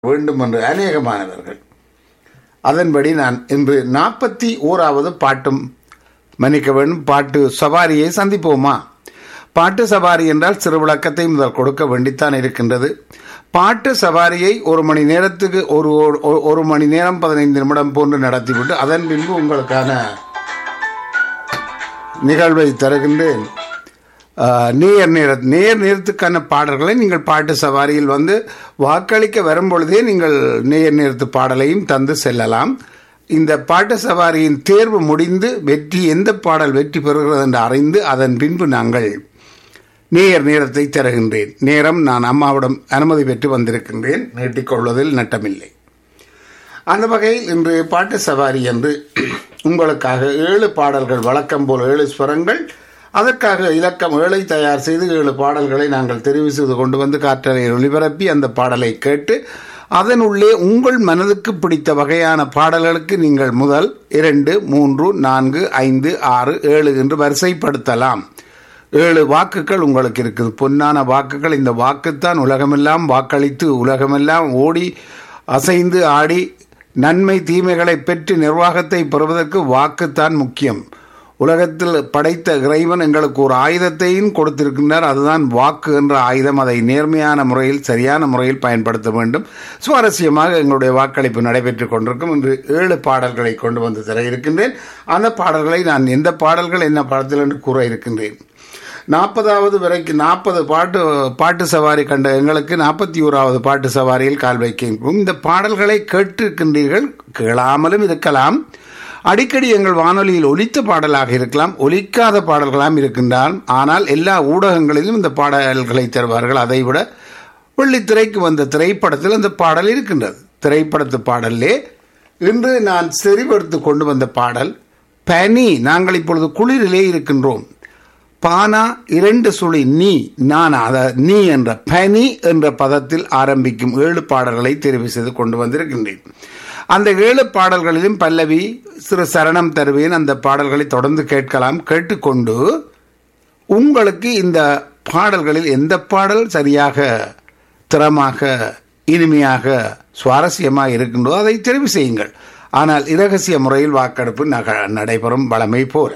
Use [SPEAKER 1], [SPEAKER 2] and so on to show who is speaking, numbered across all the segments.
[SPEAKER 1] வேண்டும் என்று அநேகமானவர்கள் அதன்படி நான் இன்று நாற்பத்தி ஓராவது பாட்டும் மன்னிக்க வேண்டும் பாட்டு சவாரியை சந்திப்போமா பாட்டு சவாரி என்றால் சிறு விளக்கத்தை முதல் கொடுக்க வேண்டித்தான் இருக்கின்றது பாட்டு சவாரியை ஒரு மணி நேரத்துக்கு ஒரு ஒரு- ஒரு மணி நேரம் பதினைந்து நிமிடம் போன்று நடத்திவிட்டு அதன் பின்பு உங்களுக்கான நிகழ்வை தருகின்றேன் ஆஹ், நேர் நேர நேர் நேரத்துக்கான பாடல்களை நீங்கள் பாட்டு சவாரியில் வந்து வாக்களிக்க வரும்பொழுதே நீங்கள் நேர் நேரத்து பாடலையும் தந்து செல்லலாம் இந்த பாட்டு சவாரியின் தேர்வு முடிந்து வெற்றி எந்த பாடல் வெற்றி பெறுகிறது என்று அறிந்து அதன் பின்பு நாங்கள் நேர் நேரத்தை தருகின்றேன் நேரம் நான் அம்மாவிடம் அனுமதி பெற்று வந்திருக்கின்றேன் நீட்டிக்கொள்வதில் நட்டமில்லை அந்த வகையில் இன்று பாட்டு சவாரி என்று உங்களுக்காக ஏழு பாடல்கள் வழக்கம் போல் ஏழு ஸ்வரங்கள் அதற்காக இலக்கம் ஏழை தயார் செய்து ஏழு பாடல்களை நாங்கள் தெரிவு செய்து கொண்டு வந்து காற்றலையில் ஒளிபரப்பி அந்த பாடலை கேட்டு அதனுள்ளே உங்கள் மனதுக்கு பிடித்த வகையான பாடல்களுக்கு நீங்கள் முதல் இரண்டு மூன்று நான்கு ஐந்து ஆறு ஏழு என்று வரிசைப்படுத்தலாம் ஏழு வாக்குகள் உங்களுக்கு இருக்குது பொன்னான வாக்குகள் இந்த வாக்குத்தான் உலகமெல்லாம் வாக்களித்து உலகமெல்லாம் ஓடி அசைந்து ஆடி நன்மை தீமைகளை பெற்று நிர்வாகத்தை பெறுவதற்கு வாக்குத்தான் முக்கியம் உலகத்தில் படைத்த இறைவன் எங்களுக்கு ஒரு ஆயுதத்தையும் கொடுத்திருக்கின்றார் அதுதான் வாக்கு என்ற ஆயுதம் அதை நேர்மையான முறையில் சரியான முறையில் பயன்படுத்த வேண்டும் சுவாரஸ்யமாக எங்களுடைய வாக்களிப்பு நடைபெற்றுக் கொண்டிருக்கும் இன்று ஏழு பாடல்களை கொண்டு வந்து தர இருக்கின்றேன் அந்த பாடல்களை நான் எந்த பாடல்கள் என்ன படத்தில் என்று கூற இருக்கின்றேன் நாற்பதாவது வரைக்கும் நாற்பது பாட்டு பாட்டு சவாரி கண்ட எங்களுக்கு நாற்பத்தி ஓராவது பாட்டு சவாரியில் கால் வைக்கின்றோம் இந்த பாடல்களை கேட்டிருக்கின்றீர்கள் கேளாமலும் இருக்கலாம் அடிக்கடி எங்கள் வானொலியில் ஒலித்த பாடலாக இருக்கலாம் ஒலிக்காத பாடல்களாம் இருக்கின்றால் ஆனால் எல்லா ஊடகங்களிலும் இந்த பாடல்களை தருவார்கள் அதைவிட வெள்ளித்திரைக்கு வந்த திரைப்படத்தில் அந்த பாடல் இருக்கின்றது திரைப்படத்து பாடல்லே இன்று நான் செறிவெடுத்து கொண்டு வந்த பாடல் பனி நாங்கள் இப்பொழுது குளிரிலே இருக்கின்றோம் பானா இரண்டு சுழி நீ நான் அத நீ என்ற பனி என்ற பதத்தில் ஆரம்பிக்கும் ஏழு பாடல்களை தெரிவு செய்து கொண்டு வந்திருக்கின்றேன் அந்த ஏழு பாடல்களிலும் பல்லவி சிறு சரணம் தருவேன் அந்த பாடல்களை தொடர்ந்து கேட்கலாம் கேட்டுக்கொண்டு உங்களுக்கு இந்த பாடல்களில் எந்த பாடல் சரியாக திறமாக இனிமையாக சுவாரஸ்யமாக இருக்கின்றதோ அதை தெரிவு செய்யுங்கள் ஆனால் இரகசிய முறையில் வாக்கெடுப்பு நக நடைபெறும் வளமை போல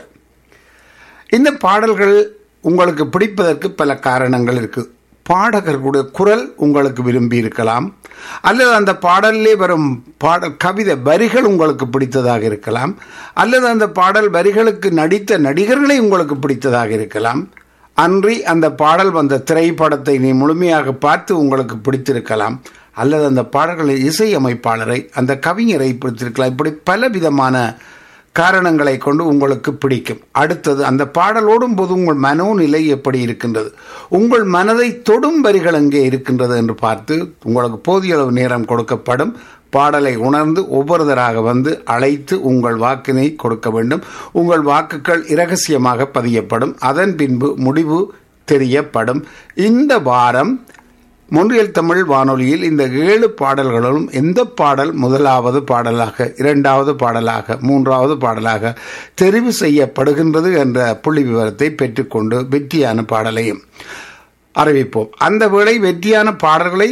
[SPEAKER 1] இந்த பாடல்கள் உங்களுக்கு பிடிப்பதற்கு பல காரணங்கள் இருக்கு பாடகர்களுடைய குரல் உங்களுக்கு விரும்பி இருக்கலாம் அல்லது அந்த பாடலிலே வரும் பாடல் கவிதை வரிகள் உங்களுக்கு பிடித்ததாக இருக்கலாம் அல்லது அந்த பாடல் வரிகளுக்கு நடித்த நடிகர்களை உங்களுக்கு பிடித்ததாக இருக்கலாம் அன்றி அந்த பாடல் வந்த திரைப்படத்தை நீ முழுமையாக பார்த்து உங்களுக்கு பிடித்திருக்கலாம் அல்லது அந்த பாடல்களின் இசையமைப்பாளரை அந்த கவிஞரை பிடித்திருக்கலாம் இப்படி பல விதமான காரணங்களை கொண்டு உங்களுக்கு பிடிக்கும் அடுத்தது அந்த பாடலோடும் போது உங்கள் மனோநிலை எப்படி இருக்கின்றது உங்கள் மனதை தொடும் வரிகள் எங்கே இருக்கின்றது என்று பார்த்து உங்களுக்கு போதிய அளவு நேரம் கொடுக்கப்படும் பாடலை உணர்ந்து ஒவ்வொருத்தராக வந்து அழைத்து உங்கள் வாக்கினை கொடுக்க வேண்டும் உங்கள் வாக்குகள் இரகசியமாக பதியப்படும் அதன் பின்பு முடிவு தெரியப்படும் இந்த வாரம் மொன்றியல் தமிழ் வானொலியில் இந்த ஏழு பாடல்களும் எந்த பாடல் முதலாவது பாடலாக இரண்டாவது பாடலாக மூன்றாவது பாடலாக தெரிவு செய்யப்படுகின்றது என்ற புள்ளி விவரத்தை பெற்றுக்கொண்டு வெற்றியான பாடலையும் அறிவிப்போம் அந்த வேளை வெற்றியான பாடல்களை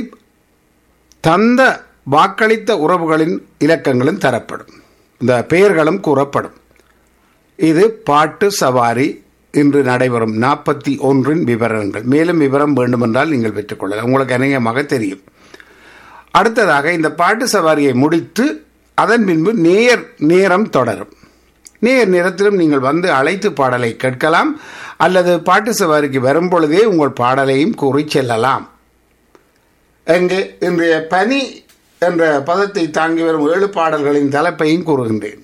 [SPEAKER 1] தந்த வாக்களித்த உறவுகளின் இலக்கங்களும் தரப்படும் இந்த பெயர்களும் கூறப்படும் இது பாட்டு சவாரி இன்று நடைபெறும் நாற்பத்தி ஒன்றின் விவரங்கள் மேலும் விவரம் வேண்டுமென்றால் நீங்கள் பெற்றுக்கொள்ளலாம் உங்களுக்கு அநேகமாக தெரியும் அடுத்ததாக இந்த பாட்டு சவாரியை முடித்து அதன் பின்பு நேர் நேரம் தொடரும் நேர் நேரத்திலும் நீங்கள் வந்து அழைத்து பாடலை கேட்கலாம் அல்லது பாட்டு சவாரிக்கு வரும் பொழுதே உங்கள் பாடலையும் கூறி செல்லலாம் எங்கே இன்றைய பனி என்ற பதத்தை தாங்கி வரும் ஏழு பாடல்களின் தலைப்பையும் கூறுகின்றேன்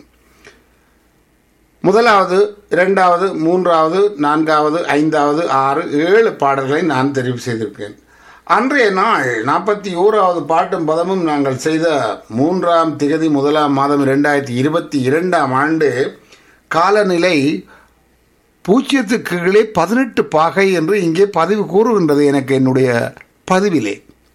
[SPEAKER 1] முதலாவது இரண்டாவது மூன்றாவது நான்காவது ஐந்தாவது ஆறு ஏழு பாடல்களை நான் தெரிவு செய்திருக்கேன் அன்றைய நாள் நாற்பத்தி ஓராவது பாட்டும் பதமும் நாங்கள் செய்த மூன்றாம் திகதி முதலாம் மாதம் இரண்டாயிரத்தி இருபத்தி இரண்டாம் ஆண்டு காலநிலை பூஜ்ஜியத்துக்கு கீழே பதினெட்டு பாகை என்று இங்கே பதிவு கூறுகின்றது எனக்கு என்னுடைய பதிவிலே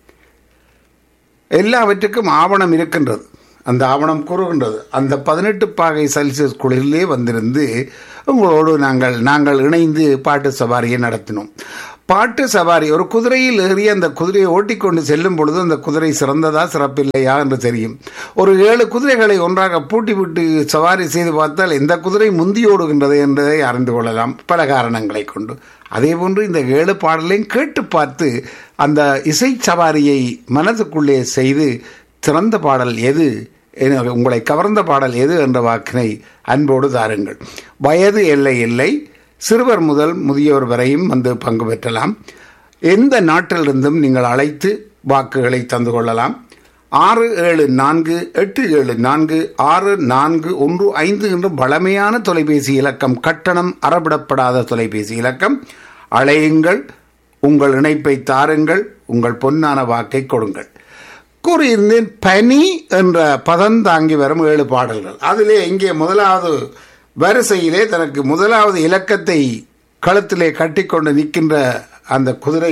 [SPEAKER 1] எல்லாவற்றுக்கும் ஆவணம் இருக்கின்றது அந்த ஆவணம் கூறுகின்றது அந்த பதினெட்டு பாகை செல்சியஸ் குளிரிலே வந்திருந்து உங்களோடு நாங்கள் நாங்கள் இணைந்து பாட்டு சவாரியை நடத்தினோம் பாட்டு சவாரி ஒரு குதிரையில் ஏறி அந்த குதிரையை ஓட்டிக்கொண்டு செல்லும் பொழுது அந்த குதிரை சிறந்ததா சிறப்பில்லையா என்று தெரியும் ஒரு ஏழு குதிரைகளை ஒன்றாக பூட்டி விட்டு சவாரி செய்து பார்த்தால் எந்த குதிரை முந்தி ஓடுகின்றது என்பதை அறிந்து கொள்ளலாம் பல காரணங்களை கொண்டு அதே போன்று இந்த ஏழு பாடலையும் கேட்டு பார்த்து அந்த இசை சவாரியை மனதுக்குள்ளே செய்து சிறந்த பாடல் எது என- உங்களை கவர்ந்த பாடல் எது என்ற வாக்கினை அன்போடு தாருங்கள் வயது எல்லை இல்லை சிறுவர் முதல் முதியோர் வரையும் வந்து பங்கு பெற்றலாம் எந்த நாட்டிலிருந்தும் நீங்கள் அழைத்து வாக்குகளை தந்து கொள்ளலாம் ஆறு ஏழு நான்கு எட்டு ஏழு நான்கு ஆறு நான்கு ஒன்று ஐந்து என்ற பழமையான தொலைபேசி இலக்கம் கட்டணம் அறவிடப்படாத தொலைபேசி இலக்கம் அழையுங்கள் உங்கள் இணைப்பை தாருங்கள் உங்கள் பொன்னான வாக்கை கொடுங்கள் கூறியிருந்தேன் பனி என்ற பதம் தாங்கி வரும் ஏழு பாடல்கள் அதிலே இங்கே முதலாவது வரிசையிலே தனக்கு முதலாவது இலக்கத்தை கழுத்திலே கட்டிக்கொண்டு நிற்கின்ற அந்த குதிரை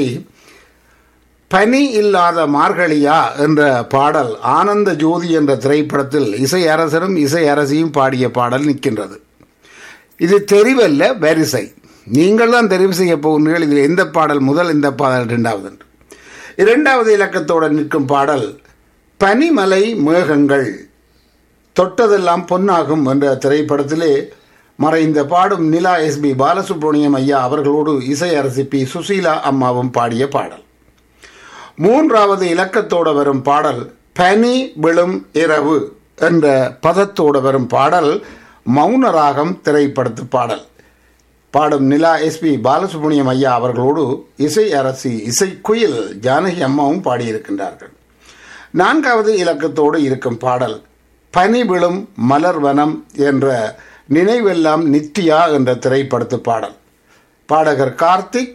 [SPEAKER 1] பனி இல்லாத மார்கழியா என்ற பாடல் ஆனந்த ஜோதி என்ற திரைப்படத்தில் இசை அரசரும் இசை அரசியும் பாடிய பாடல் நிற்கின்றது இது தெரிவல்ல வரிசை நீங்கள் தான் தெரிவு செய்ய போகிறீர்கள் இதில் எந்த பாடல் முதல் இந்த பாடல் இரண்டாவது என்று இரண்டாவது இலக்கத்தோடு நிற்கும் பாடல் பனிமலை மேகங்கள் தொட்டதெல்லாம் பொன்னாகும் என்ற திரைப்படத்திலே மறைந்த பாடும் நிலா எஸ் பி பாலசுப்ரமணியம் ஐயா அவர்களோடு இசை அரசி பி சுசீலா அம்மாவும் பாடிய பாடல் மூன்றாவது இலக்கத்தோடு வரும் பாடல் பனி விழும் இரவு என்ற பதத்தோடு வரும் பாடல் மௌன ராகம் திரைப்படத்து பாடல் பாடும் நிலா எஸ்பி பாலசுப்ரமணியம் ஐயா அவர்களோடு இசை அரசி இசை குயில் ஜானகி அம்மாவும் பாடியிருக்கின்றார்கள் நான்காவது இலக்கத்தோடு இருக்கும் பாடல் பனி விழும் மலர்வனம் என்ற நினைவெல்லாம் நித்யா என்ற திரைப்படத்து பாடல் பாடகர் கார்த்திக்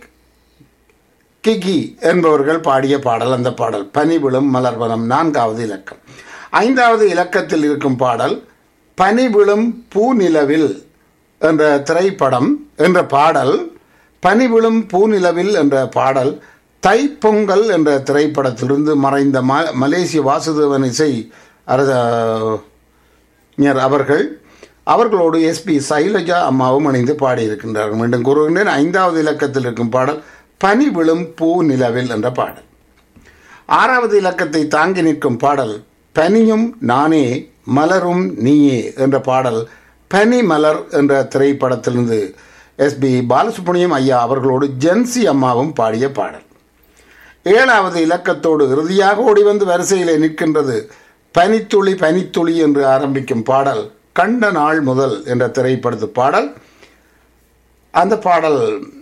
[SPEAKER 1] கிகி என்பவர்கள் பாடிய பாடல் அந்த பாடல் பனி விழும் மலர்வனம் நான்காவது இலக்கம் ஐந்தாவது இலக்கத்தில் இருக்கும் பாடல் பனி விழும் பூநிலவில் என்ற திரைப்படம் என்ற பாடல் பனி விழும் பூநிலவில் என்ற பாடல் தைப்பொங்கல் என்ற திரைப்படத்திலிருந்து மறைந்த ம மலேசிய வாசுதேவன் இசை அரச- ஞர் அவர்கள் அவர்களோடு எஸ்பி சைலஜா அம்மாவும் இணைந்து பாடியிருக்கின்றார்கள் மீண்டும் கூறுகின்றேன் ஐந்தாவது இலக்கத்தில் இருக்கும் பாடல் பனி விழும் பூ நிலவில் என்ற பாடல் ஆறாவது இலக்கத்தை தாங்கி நிற்கும் பாடல் பனியும் நானே மலரும் நீயே என்ற பாடல் பனி மலர் என்ற திரைப்படத்திலிருந்து எஸ்பி பாலசுப்ரமணியம் ஐயா அவர்களோடு ஜென்சி அம்மாவும் பாடிய பாடல் ஏழாவது இலக்கத்தோடு இறுதியாக ஓடி வந்து வரிசையிலே நிற்கின்றது பனித்துளி பனித்துளி என்று ஆரம்பிக்கும் பாடல் கண்ட நாள் முதல் என்ற திரைப்படத்து பாடல் அந்த பாடல்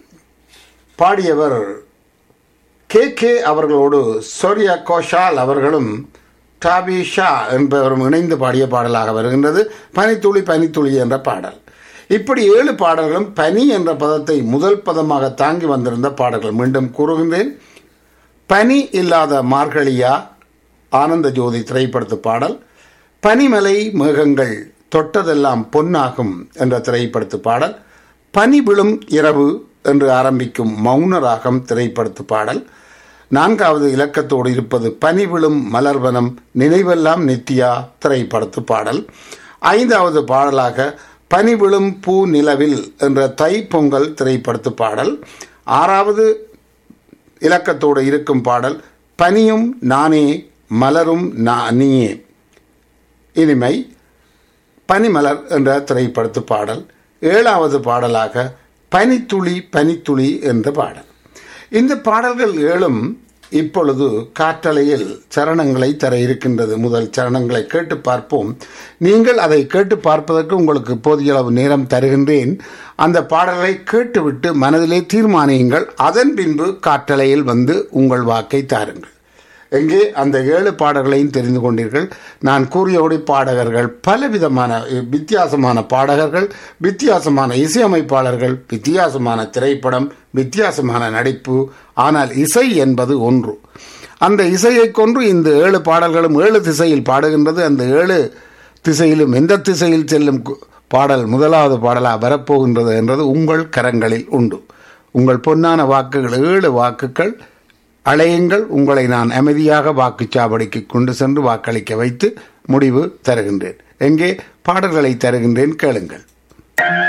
[SPEAKER 1] பாடியவர் கே கே அவர்களோடு சோரியா கோஷால் அவர்களும் டாபி ஷா என்பவரும் இணைந்து பாடிய பாடலாக வருகின்றது பனித்துளி பனித்துளி என்ற பாடல் இப்படி ஏழு பாடல்களும் பனி என்ற பதத்தை முதல் பதமாக தாங்கி வந்திருந்த பாடல்கள் மீண்டும் கூறுகின்றேன் பனி இல்லாத மார்கழியா ஆனந்த ஜோதி திரைப்படத்து பாடல் பனிமலை மேகங்கள் தொட்டதெல்லாம் பொன்னாகும் என்ற திரைப்படத்து பாடல் பனி விழும் இரவு என்று ஆரம்பிக்கும் மௌன ராகம் திரைப்படத்து பாடல் நான்காவது இலக்கத்தோடு இருப்பது பனி விழும் மலர்வனம் நினைவெல்லாம் நித்யா திரைப்படத்து பாடல் ஐந்தாவது பாடலாக பனி விழும் பூ நிலவில் என்ற தை பொங்கல் திரைப்படத்து பாடல் ஆறாவது இலக்கத்தோடு இருக்கும் பாடல் பனியும் நானே மலரும் நா நீயே இனிமை பனிமலர் என்ற திரைப்படத்து பாடல் ஏழாவது பாடலாக பனித்துளி பனித்துளி என்ற பாடல் இந்த பாடல்கள் ஏழும் இப்பொழுது காற்றலையில் சரணங்களை தர இருக்கின்றது முதல் சரணங்களை கேட்டு பார்ப்போம் நீங்கள் அதை கேட்டு பார்ப்பதற்கு உங்களுக்கு போதிய அளவு நேரம் தருகின்றேன் அந்த பாடல்களை கேட்டுவிட்டு மனதிலே தீர்மானியுங்கள் அதன் பின்பு காற்றலையில் வந்து உங்கள் வாக்கை தாருங்கள் எங்கே அந்த ஏழு பாடல்களையும் தெரிந்து கொண்டீர்கள் நான் கூறியபடி பாடகர்கள் பலவிதமான வித்தியாசமான பாடகர்கள் வித்தியாசமான இசையமைப்பாளர்கள் வித்தியாசமான திரைப்படம் வித்தியாசமான நடிப்பு ஆனால் இசை என்பது ஒன்று அந்த இசையை கொண்டு இந்த ஏழு பாடல்களும் ஏழு திசையில் பாடுகின்றது அந்த ஏழு திசையிலும் எந்த திசையில் செல்லும் கு- பாடல் முதலாவது பாடலாக வரப்போகின்றது என்றது உங்கள் கரங்களில் உண்டு உங்கள் பொன்னான வாக்குகள் ஏழு வாக்குகள் அழையுங்கள் உங்களை நான் அமைதியாக வாக்குச்சாவடிக்கு கொண்டு சென்று வாக்களிக்க வைத்து முடிவு தருகின்றேன் எங்கே பாடல்களை தருகின்றேன் கேளுங்கள்